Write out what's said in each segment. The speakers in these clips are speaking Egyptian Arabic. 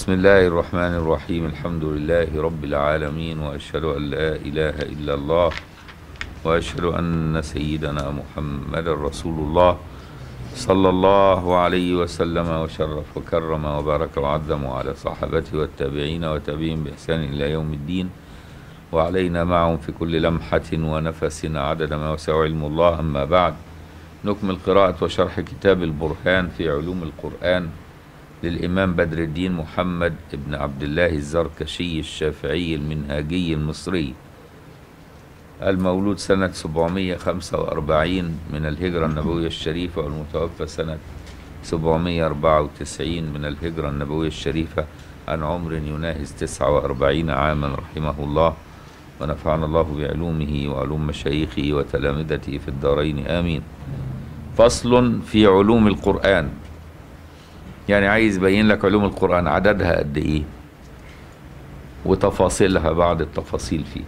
بسم الله الرحمن الرحيم الحمد لله رب العالمين وأشهد أن لا إله إلا الله وأشهد أن سيدنا محمد رسول الله صلى الله عليه وسلم وشرف وكرم وبارك وعظم على صحابته والتابعين وتابعين بإحسان إلى يوم الدين وعلينا معهم في كل لمحة ونفس عدد ما وسع علم الله أما بعد نكمل قراءة وشرح كتاب البرهان في علوم القرآن للإمام بدر الدين محمد بن عبد الله الزركشي الشافعي المنهاجي المصري المولود سنة 745 من الهجرة النبوية الشريفة والمتوفى سنة 794 من الهجرة النبوية الشريفة عن عمر يناهز 49 عاما رحمه الله ونفعنا الله بعلومه وعلوم مشايخه وتلامذته في الدارين آمين فصل في علوم القرآن يعني عايز يبين لك علوم القرآن عددها قد إيه وتفاصيلها بعض التفاصيل فيها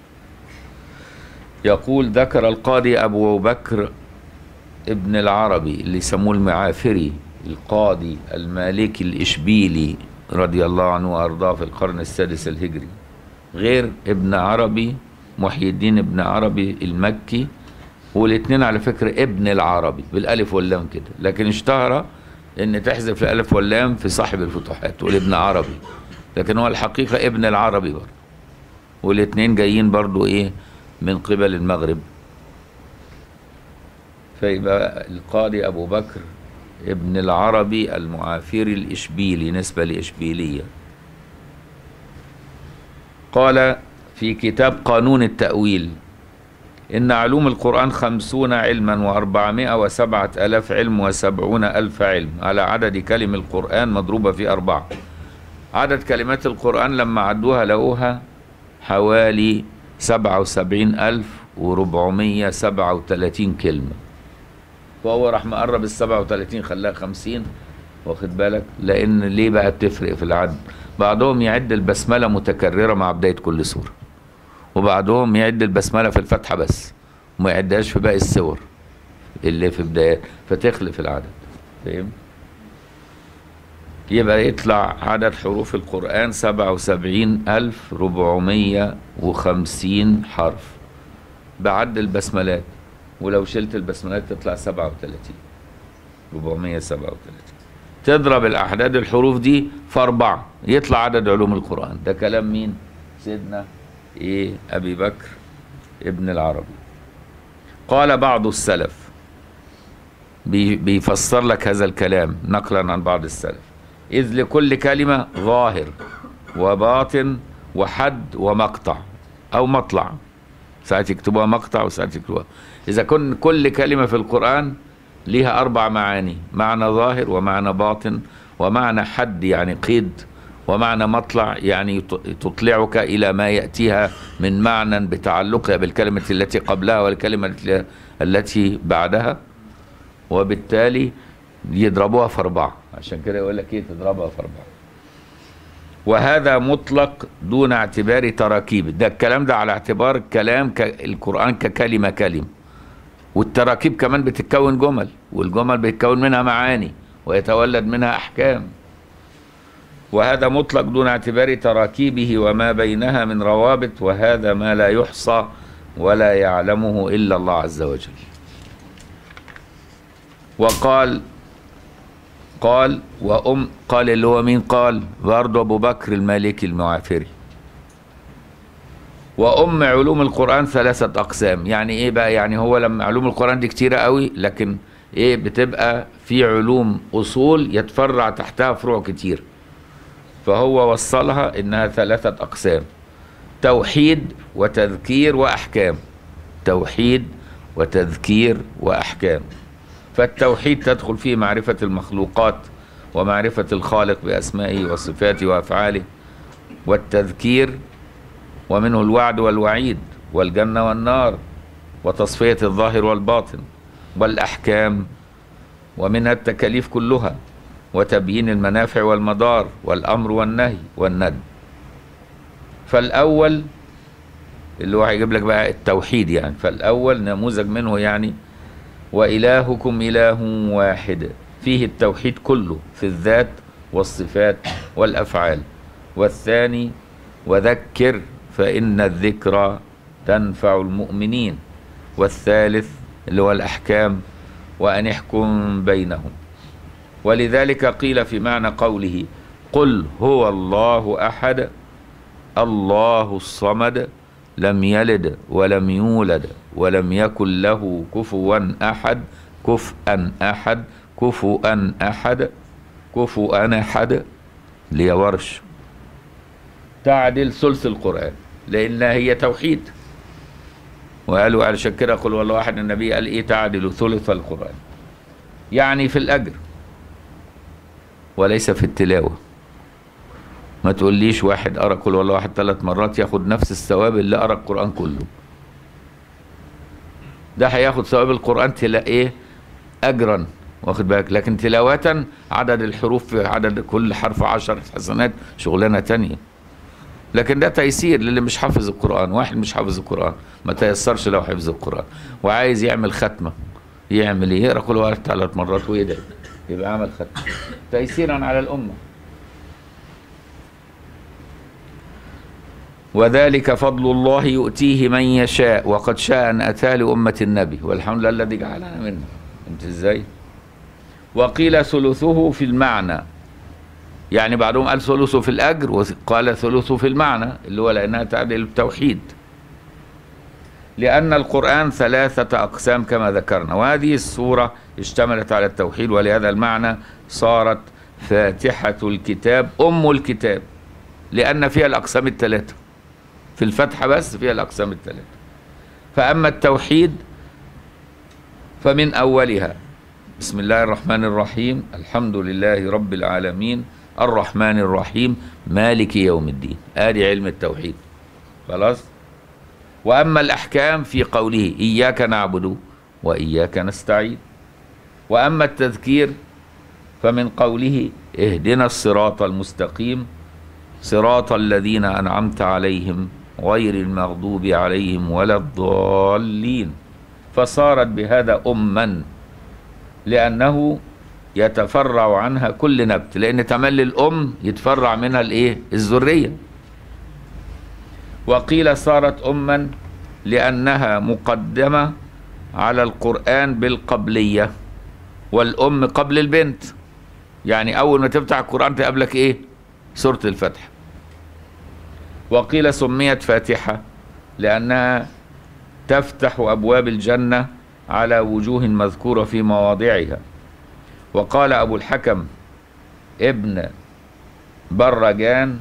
يقول ذكر القاضي أبو بكر ابن العربي اللي يسموه المعافري القاضي المالكي الإشبيلي رضي الله عنه وأرضاه في القرن السادس الهجري غير ابن عربي محي الدين ابن عربي المكي والاثنين على فكرة ابن العربي بالألف واللام كده لكن اشتهر ان تحذف الألف واللام في صاحب الفتوحات تقول ابن عربي لكن هو الحقيقة ابن العربي برضه والاثنين جايين برضه ايه من قبل المغرب فيبقى القاضي أبو بكر ابن العربي المعافري الإشبيلي نسبة لإشبيلية قال في كتاب قانون التأويل إن علوم القرآن خمسون علما وأربعمائة وسبعة ألاف علم وسبعون ألف علم على عدد كلم القرآن مضروبة في أربعة عدد كلمات القرآن لما عدوها لقوها حوالي سبعة وسبعين ألف وربعمية سبعة وتلاتين كلمة وهو راح مقرب السبعة وتلاتين خلاها خمسين واخد بالك لأن ليه بقى بتفرق في العد بعضهم يعد البسملة متكررة مع بداية كل سورة وبعضهم يعد البسملة في الفتحة بس وما يعدهاش في باقي السور اللي في بداية فتخلف العدد فاهم يبقى يطلع عدد حروف القرآن سبعة وسبعين ألف ربعمية وخمسين حرف بعد البسملات ولو شلت البسملات تطلع سبعة وتلاتين ربعمية سبعة وتلاتين تضرب الأحداد الحروف دي في أربعة يطلع عدد علوم القرآن ده كلام مين سيدنا إيه أبي بكر ابن العربي قال بعض السلف بي بيفسر لك هذا الكلام نقلا عن بعض السلف إذ لكل كلمة ظاهر وباطن وحد ومقطع أو مطلع ساعات يكتبوها مقطع وساعات يكتبوها إذا كن كل كلمة في القرآن ليها أربع معاني معنى ظاهر ومعنى باطن ومعنى حد يعني قيد ومعنى مطلع يعني تطلعك إلى ما يأتيها من معنى بتعلقها بالكلمة التي قبلها والكلمة التي بعدها وبالتالي يضربوها في أربعة عشان كده يقول لك إيه تضربها في أربعة وهذا مطلق دون اعتبار تراكيب ده الكلام ده على اعتبار كلام القرآن ككلمة كلمة والتراكيب كمان بتتكون جمل والجمل بيتكون منها معاني ويتولد منها أحكام وهذا مطلق دون اعتبار تراكيبه وما بينها من روابط وهذا ما لا يحصى ولا يعلمه إلا الله عز وجل وقال قال وأم قال اللي هو مين قال برضه أبو بكر المالكي المعافري وأم علوم القرآن ثلاثة أقسام يعني إيه بقى يعني هو لما علوم القرآن دي كتيرة قوي لكن إيه بتبقى في علوم أصول يتفرع تحتها فروع كتير فهو وصلها إنها ثلاثة أقسام توحيد وتذكير وأحكام توحيد وتذكير وأحكام فالتوحيد تدخل فيه معرفة المخلوقات ومعرفة الخالق بأسمائه وصفاته وأفعاله والتذكير ومنه الوعد والوعيد والجنة والنار وتصفية الظاهر والباطن والأحكام ومنها التكاليف كلها وتبيين المنافع والمضار والأمر والنهي والند فالأول اللي هو هيجيب لك بقى التوحيد يعني فالأول نموذج منه يعني وإلهكم إله واحد فيه التوحيد كله في الذات والصفات والأفعال والثاني وذكر فإن الذكرى تنفع المؤمنين والثالث اللي هو الأحكام وأن يحكم بينهم ولذلك قيل في معنى قوله قل هو الله أحد الله الصمد لم يلد ولم يولد ولم يكن له كفوا أحد كفءا أحد كفوا أحد كفوا أحد ليورش تعدل ثلث القرآن لأنها هي توحيد وقالوا علشان كده قل والله واحد النبي قال ايه تعدل ثلث القرآن يعني في الأجر وليس في التلاوة ما تقوليش واحد قرأ قل والله واحد ثلاث مرات ياخد نفس الثواب اللي قرأ القرآن كله ده هياخد ثواب القرآن تلا ايه أجرا واخد بالك لكن تلاوة عدد الحروف في عدد كل حرف عشر حسنات شغلانة تانية لكن ده تيسير للي مش حافظ القرآن واحد مش حافظ القرآن ما تيسرش لو حفظ القرآن وعايز يعمل ختمة يعمل ايه يقرا كل واحد ثلاث مرات ويدعي يبقى عمل ختمة تيسيرا على الأمة وذلك فضل الله يؤتيه من يشاء وقد شاء أن أتى لأمة النبي والحمد لله الذي جعلنا منه انت ازاي وقيل ثلثه في المعنى يعني بعضهم قال ثلثه في الأجر وقال ثلثه في المعنى اللي هو لأنها تعدل التوحيد لأن القرآن ثلاثة أقسام كما ذكرنا وهذه السورة اشتملت على التوحيد ولهذا المعنى صارت فاتحة الكتاب أم الكتاب لأن فيها الأقسام الثلاثة في الفتحة بس فيها الأقسام الثلاثة فأما التوحيد فمن أولها بسم الله الرحمن الرحيم الحمد لله رب العالمين الرحمن الرحيم مالك يوم الدين آدي علم التوحيد خلاص وأما الأحكام في قوله إياك نعبد وإياك نستعين وأما التذكير فمن قوله اهدنا الصراط المستقيم صراط الذين أنعمت عليهم غير المغضوب عليهم ولا الضالين فصارت بهذا أما لأنه يتفرع عنها كل نبت لأن تملي الأم يتفرع منها الإيه الذرية وقيل صارت أما لأنها مقدمة على القرآن بالقبلية والأم قبل البنت يعني أول ما تفتح القرآن تقابلك إيه سورة الفتح وقيل سميت فاتحة لأنها تفتح أبواب الجنة على وجوه مذكورة في مواضعها وقال أبو الحكم ابن برجان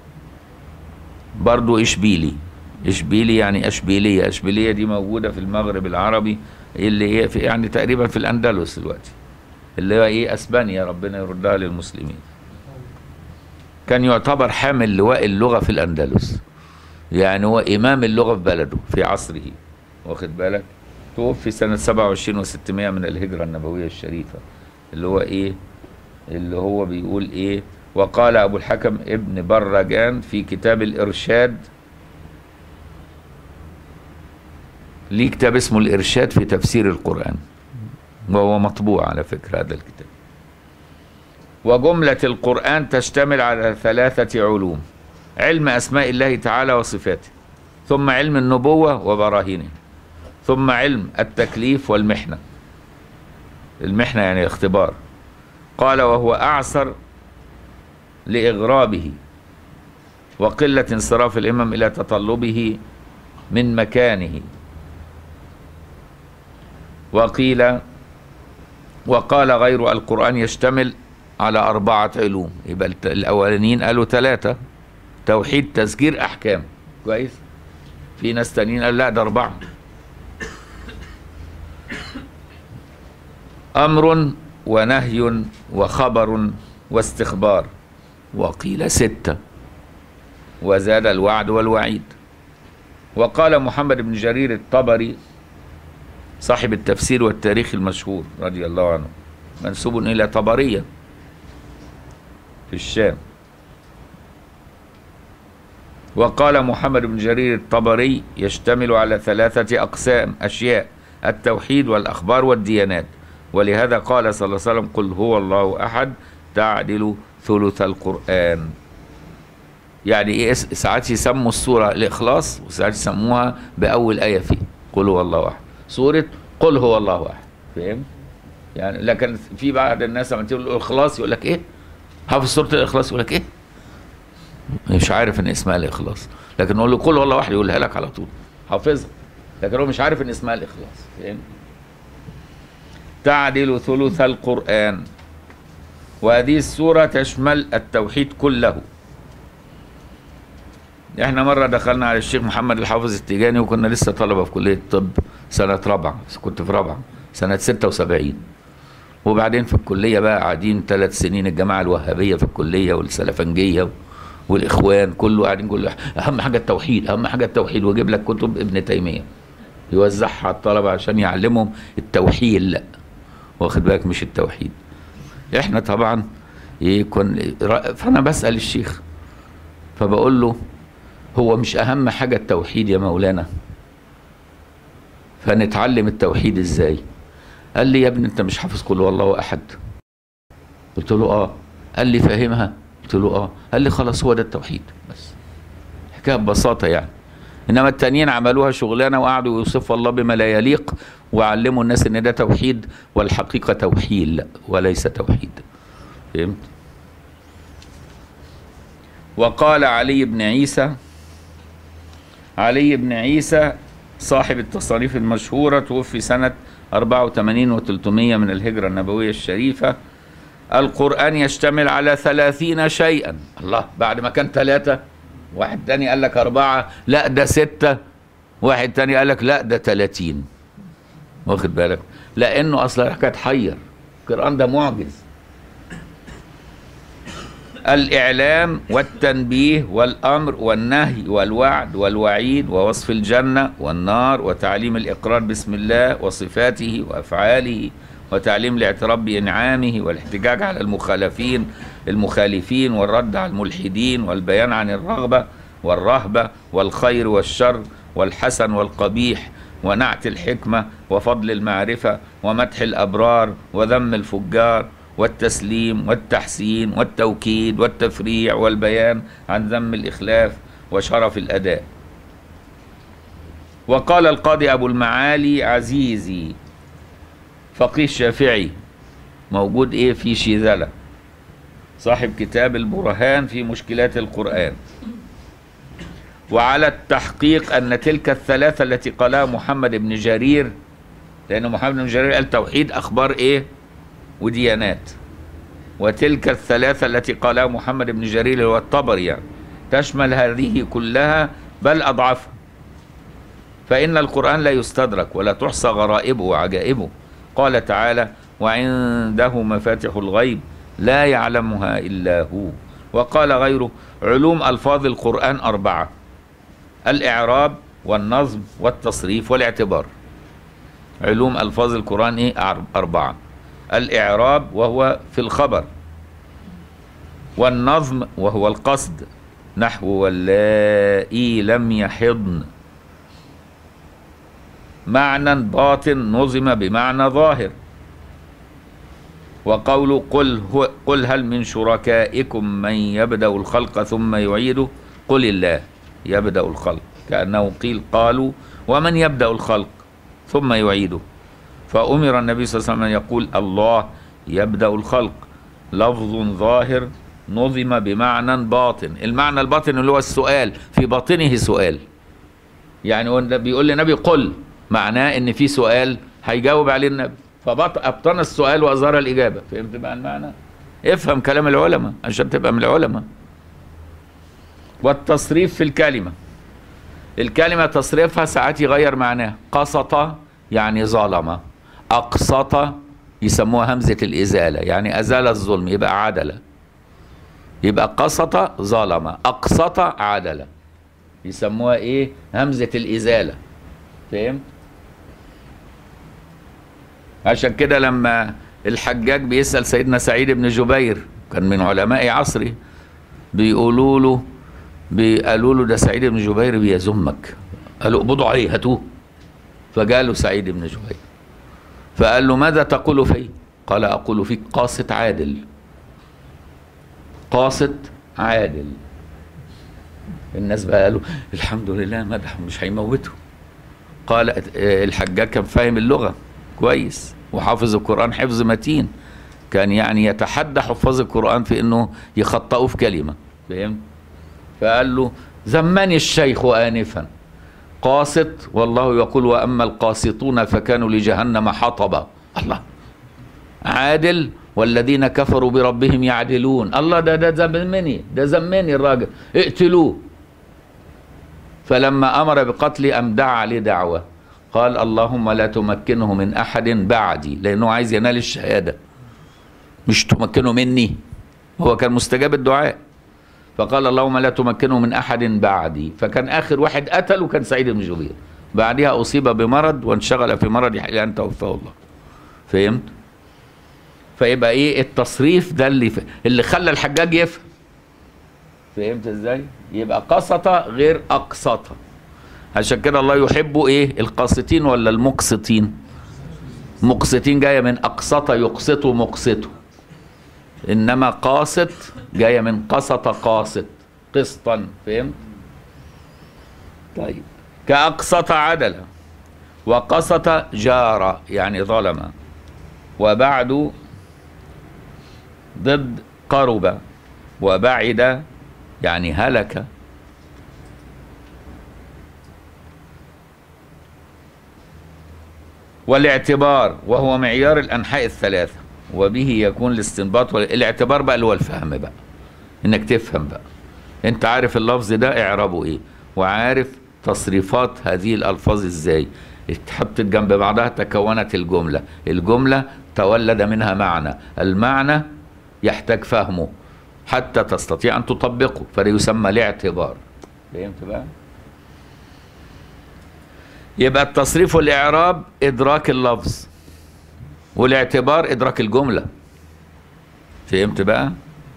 برضو إشبيلي إشبيلي يعني أشبيلية أشبيلية دي موجودة في المغرب العربي اللي هي في يعني تقريبا في الأندلس دلوقتي اللي هو إيه أسبانيا ربنا يردها للمسلمين كان يعتبر حامل لواء اللغة في الأندلس يعني هو إمام اللغة في بلده في عصره واخد بالك توفي سنة 27 و600 من الهجرة النبوية الشريفة اللي هو إيه اللي هو بيقول إيه وقال أبو الحكم ابن برجان في كتاب الإرشاد ليه كتاب اسمه الإرشاد في تفسير القرآن وهو مطبوع على فكرة هذا الكتاب وجملة القرآن تشتمل على ثلاثة علوم علم أسماء الله تعالى وصفاته ثم علم النبوة وبراهينه ثم علم التكليف والمحنة المحنة يعني الاختبار قال وهو أعسر لإغرابه وقلة انصراف الإمام إلى تطلبه من مكانه وقيل وقال غير القرآن يشتمل على أربعة علوم يبقى الأولانيين قالوا ثلاثة توحيد تذكير أحكام كويس في ناس تانيين قال لا ده أربعة أمر ونهي وخبر واستخبار وقيل ستة وزاد الوعد والوعيد وقال محمد بن جرير الطبري صاحب التفسير والتاريخ المشهور رضي الله عنه منسوب إلى طبرية في الشام وقال محمد بن جرير الطبري يشتمل على ثلاثة أقسام أشياء التوحيد والأخبار والديانات ولهذا قال صلى الله عليه وسلم قل هو الله أحد تعدل ثلث القرآن يعني ايه اس- ساعات يسموا السورة الإخلاص وساعات يسموها بأول آية فيه قل هو الله أحد سورة قل هو الله أحد فاهم؟ يعني لكن في بعض الناس لما تقول الإخلاص يقول لك إيه؟ حافظ سورة الإخلاص يقول لك إيه؟ مش عارف إن اسمها الإخلاص لكن نقول له قل هو الله أحد يقولها لك على طول حافظها لكن هو مش عارف إن اسمها الإخلاص فاهم؟ تعدل ثلث القرآن وهذه السورة تشمل التوحيد كله احنا مرة دخلنا على الشيخ محمد الحافظ التيجاني وكنا لسه طلبة في كلية الطب سنة رابعة كنت في رابعة سنة 76 وبعدين في الكلية بقى قاعدين ثلاث سنين الجماعة الوهابية في الكلية والسلفنجية والإخوان كله قاعدين يقول له أهم حاجة التوحيد أهم حاجة التوحيد ويجيب لك كتب ابن تيمية يوزعها على الطلبة عشان يعلمهم التوحيد لا واخد بالك مش التوحيد احنا طبعا يكون فانا بسال الشيخ فبقول له هو مش اهم حاجه التوحيد يا مولانا فنتعلم التوحيد ازاي قال لي يا ابني انت مش حافظ قل هو الله احد قلت له اه قال لي فاهمها قلت له اه قال لي خلاص هو ده التوحيد بس حكايه ببساطه يعني انما التانيين عملوها شغلانه وقعدوا يوصفوا الله بما لا يليق وعلموا الناس ان ده توحيد والحقيقه توحيل وليس توحيد فهمت وقال علي بن عيسى علي بن عيسى صاحب التصانيف المشهورة توفي سنة 84 و300 من الهجرة النبوية الشريفة القرآن يشتمل على ثلاثين شيئا الله بعد ما كان ثلاثة واحد تاني قال لك أربعة لا ده ستة واحد تاني قال لك لا ده ثلاثين واخد بالك لأنه أصلا كانت حير القرآن ده معجز الإعلام والتنبيه والأمر والنهي والوعد والوعيد ووصف الجنة والنار وتعليم الإقرار باسم الله وصفاته وأفعاله وتعليم الاعتراف بإنعامه والاحتجاج على المخالفين المخالفين والرد على الملحدين والبيان عن الرغبة والرهبة والخير والشر والحسن والقبيح ونعت الحكمة وفضل المعرفة ومدح الأبرار وذم الفجار والتسليم والتحسين والتوكيد والتفريع والبيان عن ذم الإخلاف وشرف الأداء وقال القاضي أبو المعالي عزيزي فقيه الشافعي موجود إيه في شيذلة صاحب كتاب البرهان في مشكلات القرآن وعلى التحقيق أن تلك الثلاثة التي قالها محمد بن جرير لأن محمد بن جرير قال توحيد أخبار إيه وديانات وتلك الثلاثة التي قالها محمد بن جرير اللي هو الطبري يعني تشمل هذه كلها بل أضعفها فإن القرآن لا يستدرك ولا تحصى غرائبه وعجائبه قال تعالى وعنده مفاتح الغيب لا يعلمها إلا هو وقال غيره علوم ألفاظ القرآن أربعة الإعراب والنظم والتصريف والاعتبار علوم ألفاظ القرآن إيه أربعة الإعراب وهو في الخبر والنظم وهو القصد نحو واللائي لم يحضن معنى باطن نظم بمعنى ظاهر وقول قل, هو قل هل من شركائكم من يبدأ الخلق ثم يعيده قل الله يبدأ الخلق كأنه قيل قالوا ومن يبدأ الخلق ثم يعيده فأمر النبي صلى الله عليه وسلم أن يقول الله يبدأ الخلق لفظ ظاهر نظم بمعنى باطن المعنى الباطن اللي هو السؤال في باطنه سؤال يعني بيقول للنبي قل معناه ان في سؤال هيجاوب عليه النبي فأبطن السؤال وأظهر الإجابة فهمت بقى المعنى افهم كلام العلماء عشان تبقى من العلماء والتصريف في الكلمة الكلمة تصريفها ساعات يغير معناها قسط يعني ظلم أقسط يسموها همزة الإزالة يعني أزال الظلم يبقى عدل يبقى قسط ظلم أقسط عدل يسموها إيه همزة الإزالة فهمت عشان كده لما الحجاج بيسأل سيدنا سعيد بن جبير كان من علماء عصره بيقولوا له قالوا له ده سعيد بن جبير بيذمك قالوا اقبضوا عليه هاتوه فجاله سعيد بن جبير فقال له ماذا تقول في قال أقول فيك قاسط عادل قاسط عادل الناس بقى قالوا الحمد لله مدح مش هيموته قال آه، الحجاج كان فاهم اللغة كويس وحافظ القرآن حفظ متين كان يعني يتحدى حفاظ القرآن في انه يخطئوا في كلمة فهمت فقال له زمني الشيخ آنفا قاسط والله يقول وأما القاسطون فكانوا لجهنم حطبا الله عادل والذين كفروا بربهم يعدلون الله ده ده زمني ده زمني الراجل اقتلوه فلما امر بقتل ام دعا عليه دعوه قال اللهم لا تمكنه من احد بعدي لانه عايز ينال الشهاده مش تمكنه مني هو كان مستجاب الدعاء فقال اللهم لا تمكنه من احد بعدي فكان اخر واحد قتله كان سعيد بن جبير بعدها اصيب بمرض وانشغل في مرضه الى ان توفاه الله فهمت فيبقى ايه التصريف ده اللي ف... اللي خلى الحجاج يفهم فهمت ازاي يبقى قسطة غير أقسطة عشان كده الله يحب ايه القاسطين ولا المقسطين مقسطين جاية من أقسط يقسط مقسط إنما قاسط جاية من قسط قاسط قسطا فهمت طيب كأقسط عدل وقسط جار يعني ظلم وبعد ضد قرب وبعد يعني هلك والاعتبار وهو معيار الأنحاء الثلاثة وبه يكون الاستنباط والاعتبار بقى اللي هو الفهم بقى انك تفهم بقى انت عارف اللفظ ده اعرابه ايه وعارف تصريفات هذه الالفاظ ازاي اتحطت جنب بعضها تكونت الجملة الجملة تولد منها معنى المعنى يحتاج فهمه حتى تستطيع أن تطبقه فده يسمى الاعتبار فهمت بقى يبقى التصريف والإعراب إدراك اللفظ والاعتبار إدراك الجملة فهمت بقى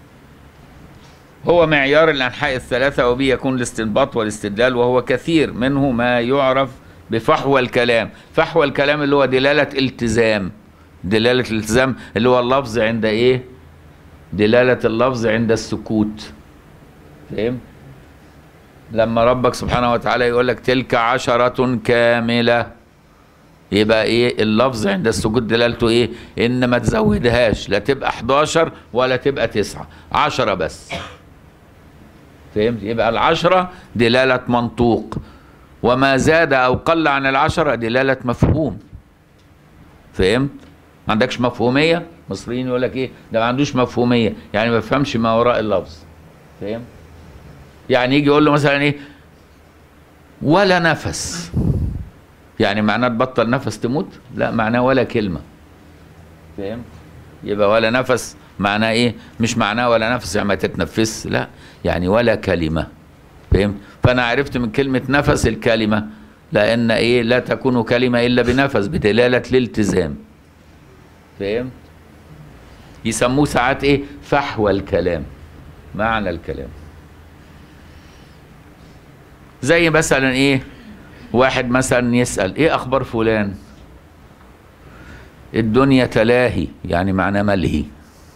هو معيار الأنحاء الثلاثة وبه يكون الاستنباط والاستدلال وهو كثير منه ما يعرف بفحوى الكلام فحوى الكلام اللي هو دلالة التزام دلالة الالتزام اللي هو اللفظ عند ايه دلالة اللفظ عند السكوت فهم لما ربك سبحانه وتعالى يقول لك تلك عشرة كاملة يبقى ايه اللفظ عند السكوت دلالته ايه ان ما تزودهاش لا تبقى 11 ولا تبقى 9 10 بس فهمت يبقى العشرة دلالة منطوق وما زاد او قل عن العشرة دلالة مفهوم فهمت ما عندكش مفهومية مصريين يقول لك ايه ده ما عندوش مفهومية يعني ما بيفهمش ما وراء اللفظ فاهم يعني يجي يقول له مثلا ايه ولا نفس يعني معناه تبطل نفس تموت لا معناه ولا كلمة فاهم يبقى ولا نفس معناه ايه مش معناه ولا نفس يعني ما تتنفس لا يعني ولا كلمة فهمت فانا عرفت من كلمة نفس الكلمة لان ايه لا تكون كلمة الا بنفس بدلالة الالتزام فهمت يسموه ساعات ايه فحوى الكلام معنى الكلام زي مثلا ايه واحد مثلا يسأل ايه اخبار فلان الدنيا تلاهي يعني معناه ملهي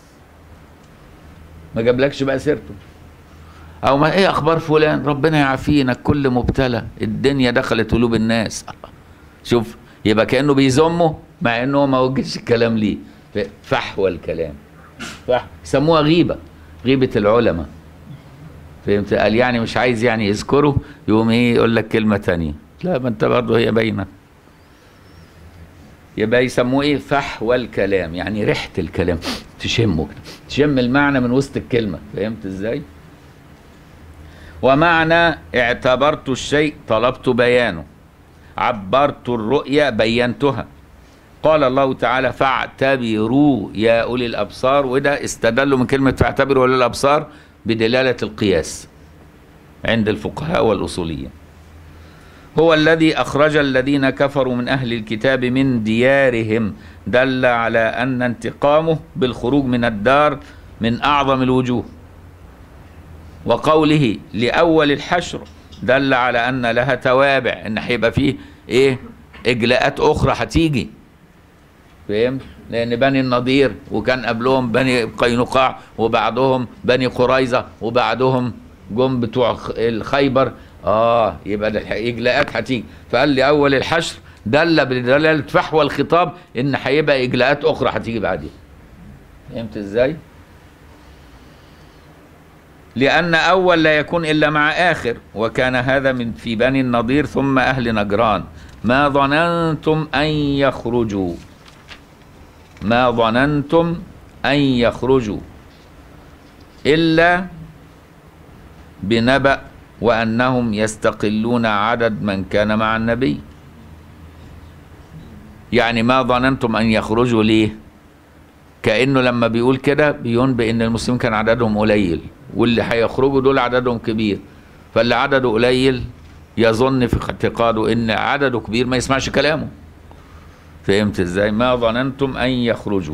ما جابلكش بقى سيرته او ما ايه اخبار فلان ربنا يعافينا كل مبتلى الدنيا دخلت قلوب الناس شوف يبقى كانه بيذمه مع انه ما وجهش الكلام ليه فحوى الكلام فحوى يسموها غيبه غيبه العلماء فهمت قال يعني مش عايز يعني يذكره يقوم ايه يقول لك كلمه تانية لا ما انت برضه هي باينه يبقى يسموه ايه فحوى الكلام يعني ريحه الكلام تشمه كده تشم المعنى من وسط الكلمه فهمت ازاي ومعنى اعتبرت الشيء طلبت بيانه عبرت الرؤيا بينتها قال الله تعالى فاعتبروا يا اولي الابصار وده استدلوا من كلمه فاعتبروا اولي الابصار بدلاله القياس عند الفقهاء والاصوليين هو الذي اخرج الذين كفروا من اهل الكتاب من ديارهم دل على ان انتقامه بالخروج من الدار من اعظم الوجوه وقوله لاول الحشر دل على ان لها توابع ان هيبقى فيه ايه اجلاءات اخرى هتيجي فهمت لان بني النضير وكان قبلهم بني قينقاع وبعدهم بني قريظه وبعدهم جم بتوع خ- الخيبر اه يبقى ده الح- اجلاءات هتيجي فقال لي اول الحشر دل بدلاله فحوى الخطاب ان هيبقى اجلاءات اخرى هتيجي بعدين فهمت ازاي؟ لأن أول لا يكون إلا مع آخر وكان هذا من في بني النضير ثم أهل نجران ما ظننتم أن يخرجوا ما ظننتم أن يخرجوا إلا بنبأ وأنهم يستقلون عدد من كان مع النبي يعني ما ظننتم أن يخرجوا ليه كأنه لما بيقول كده بينبئ ان المسلمين كان عددهم قليل واللي هيخرجوا دول عددهم كبير فاللي عدده قليل يظن في اعتقاده ان عدده كبير ما يسمعش كلامه فهمت ازاي ما ظننتم ان يخرجوا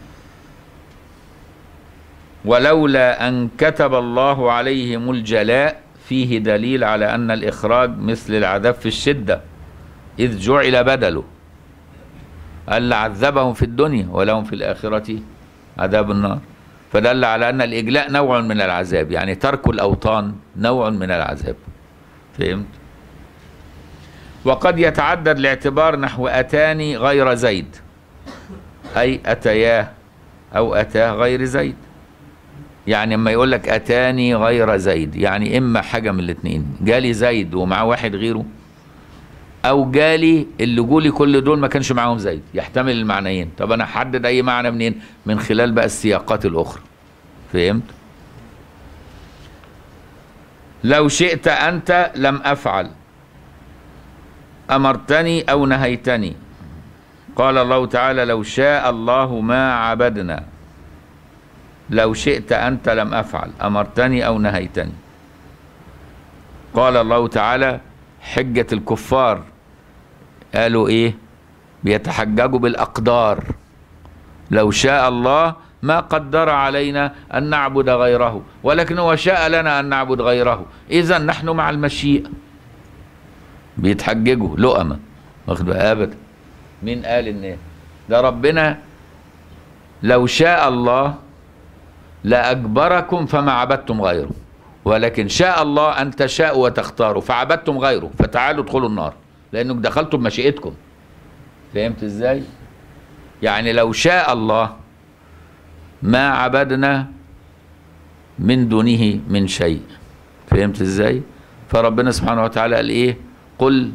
ولولا ان كتب الله عليهم الجلاء فيه دليل على ان الاخراج مثل العذاب في الشده اذ جعل بدله قال عذبهم في الدنيا ولهم في الآخرة عذاب النار فدل على أن الإجلاء نوع من العذاب يعني ترك الأوطان نوع من العذاب فهمت وقد يتعدد الاعتبار نحو أتاني غير زيد أي أتياه أو أتاه غير زيد يعني اما يقول لك أتاني غير زيد يعني إما حاجة من الاثنين جالي زيد ومعاه واحد غيره او جالي اللي جولي كل دول ما كانش معاهم زيد يحتمل المعنيين طب انا احدد اي معنى منين من خلال بقى السياقات الاخرى فهمت لو شئت انت لم افعل امرتني او نهيتني قال الله تعالى لو شاء الله ما عبدنا لو شئت انت لم افعل امرتني او نهيتني قال الله تعالى حجة الكفار قالوا ايه بيتحججوا بالاقدار لو شاء الله ما قدر علينا ان نعبد غيره ولكن هو شاء لنا ان نعبد غيره اذا نحن مع المشيئة بيتحججوا لؤمة واخد بالك؟ ابدا مين قال ان ده ربنا لو شاء الله لأجبركم فما عبدتم غيره ولكن شاء الله أن تشاءوا وتختاروا فعبدتم غيره فتعالوا ادخلوا النار لأنك دخلتم بمشيئتكم فهمت ازاي؟ يعني لو شاء الله ما عبدنا من دونه من شيء فهمت ازاي؟ فربنا سبحانه وتعالى قال ايه؟ قل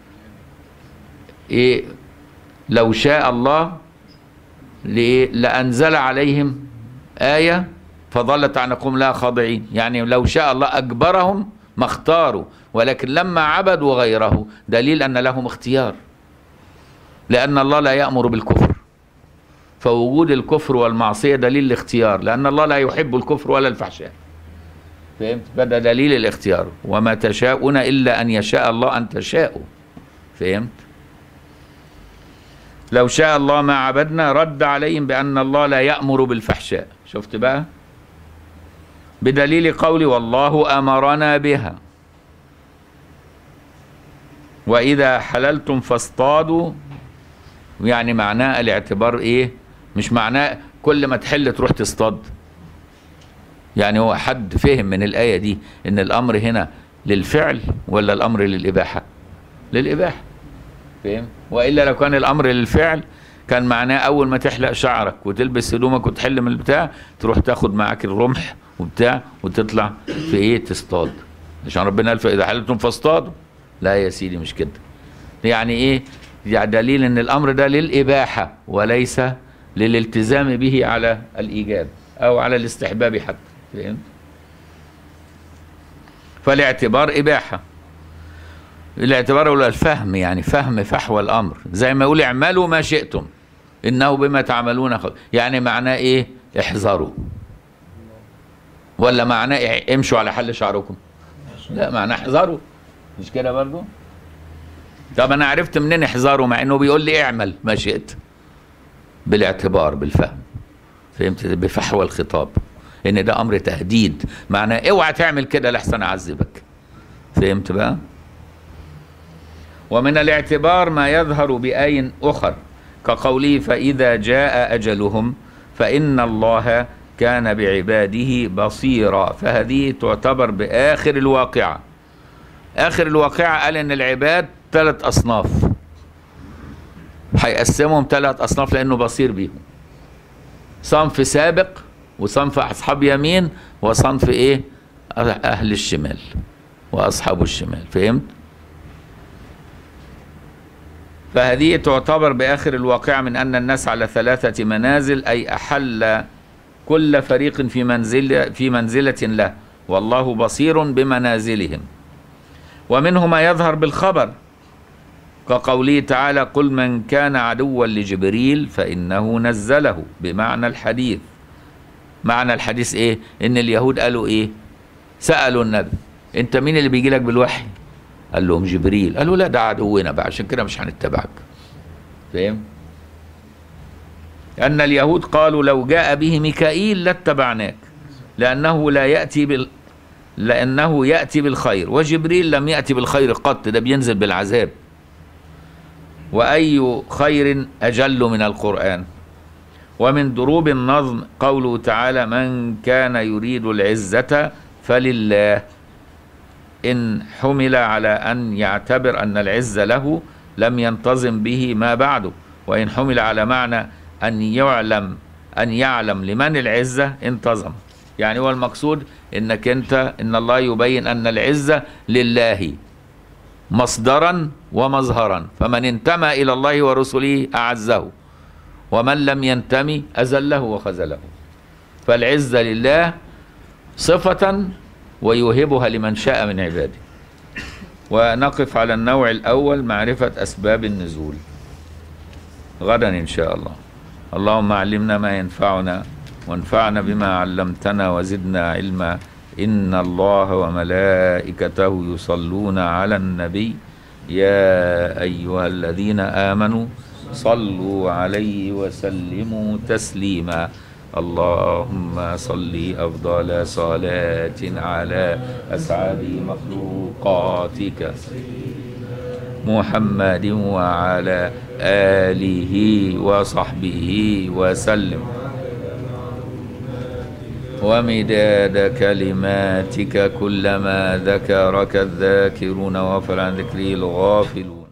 ايه لو شاء الله لإيه؟ لأنزل عليهم آية فظلت عنقهم لها خاضعين يعني لو شاء الله أجبرهم ما اختاروا ولكن لما عبدوا غيره دليل أن لهم اختيار لأن الله لا يأمر بالكفر فوجود الكفر والمعصية دليل الاختيار لأن الله لا يحب الكفر ولا الفحشاء فهمت بدا دليل الاختيار وما تشاءون إلا أن يشاء الله أن تشاءوا فهمت لو شاء الله ما عبدنا رد عليهم بأن الله لا يأمر بالفحشاء شفت بقى بدليل قولي والله أمرنا بها وإذا حللتم فاصطادوا يعني معناه الاعتبار إيه مش معناه كل ما تحل تروح تصطاد يعني هو حد فهم من الآية دي إن الأمر هنا للفعل ولا الأمر للإباحة للإباحة فهم وإلا لو كان الأمر للفعل كان معناه أول ما تحلق شعرك وتلبس هدومك وتحل من البتاع تروح تاخد معاك الرمح وبتاع وتطلع في إيه تصطاد عشان ربنا قال فإذا حللتم فاصطادوا لا يا سيدي مش كده يعني إيه يعني دليل إن الأمر ده للإباحة وليس للالتزام به على الإيجاب أو على الاستحباب حتى فهمت فالاعتبار إباحة الاعتبار ولا الفهم يعني فهم فحوى الامر زي ما يقول اعملوا ما شئتم انه بما تعملون خبير يعني معناه ايه احذروا ولا معناه إيه؟ امشوا على حل شعركم لا معناه احذروا مش كده برضو طب انا عرفت منين احذروا مع انه بيقول لي اعمل ما شئت بالاعتبار بالفهم فهمت بفحوى الخطاب ان ده امر تهديد معناه اوعى تعمل كده لحسن اعذبك فهمت بقى ومن الاعتبار ما يظهر بآي أخر كقوله فإذا جاء أجلهم فإن الله كان بعباده بصيرا فهذه تعتبر بآخر الواقعة آخر الواقعة قال إن العباد ثلاث أصناف هيقسمهم ثلاث أصناف لأنه بصير بيهم صنف سابق وصنف أصحاب يمين وصنف إيه أهل الشمال وأصحاب الشمال فهمت فهذه تعتبر بآخر الواقعة من أن الناس على ثلاثة منازل أي أحل كل فريق في منزل في منزلة له والله بصير بمنازلهم ومنه ما يظهر بالخبر كقوله تعالى قل من كان عدوا لجبريل فإنه نزله بمعنى الحديث معنى الحديث ايه ان اليهود قالوا ايه سألوا النبي انت مين اللي بيجي لك بالوحي قال لهم جبريل قالوا لا ده عدونا بقى عشان كده مش هنتبعك فاهم أن اليهود قالوا لو جاء به ميكائيل لاتبعناك لأنه لا يأتي بال لأنه يأتي بالخير وجبريل لم يأتي بالخير قط ده بينزل بالعذاب وأي خير أجل من القرآن ومن دروب النظم قوله تعالى من كان يريد العزة فلله إن حمل على أن يعتبر أن العزة له لم ينتظم به ما بعده وإن حمل على معنى أن يعلم أن يعلم لمن العزة انتظم يعني هو المقصود انك انت ان الله يبين ان العزة لله مصدرا ومظهرا فمن انتمى الى الله ورسله اعزه ومن لم ينتمي اذله وخذله فالعزة لله صفة ويوهبها لمن شاء من عباده ونقف على النوع الاول معرفة اسباب النزول غدا ان شاء الله اللهم علمنا ما ينفعنا وانفعنا بما علمتنا وزدنا علما إن الله وملائكته يصلون على النبي يا أيها الذين آمنوا صلوا عليه وسلموا تسليما اللهم صل أفضل صلاة على أسعد مخلوقاتك محمد وعلى آله وصحبه وسلم ومداد كلماتك كلما ذكرك الذاكرون وغفر عن ذكره الغافلون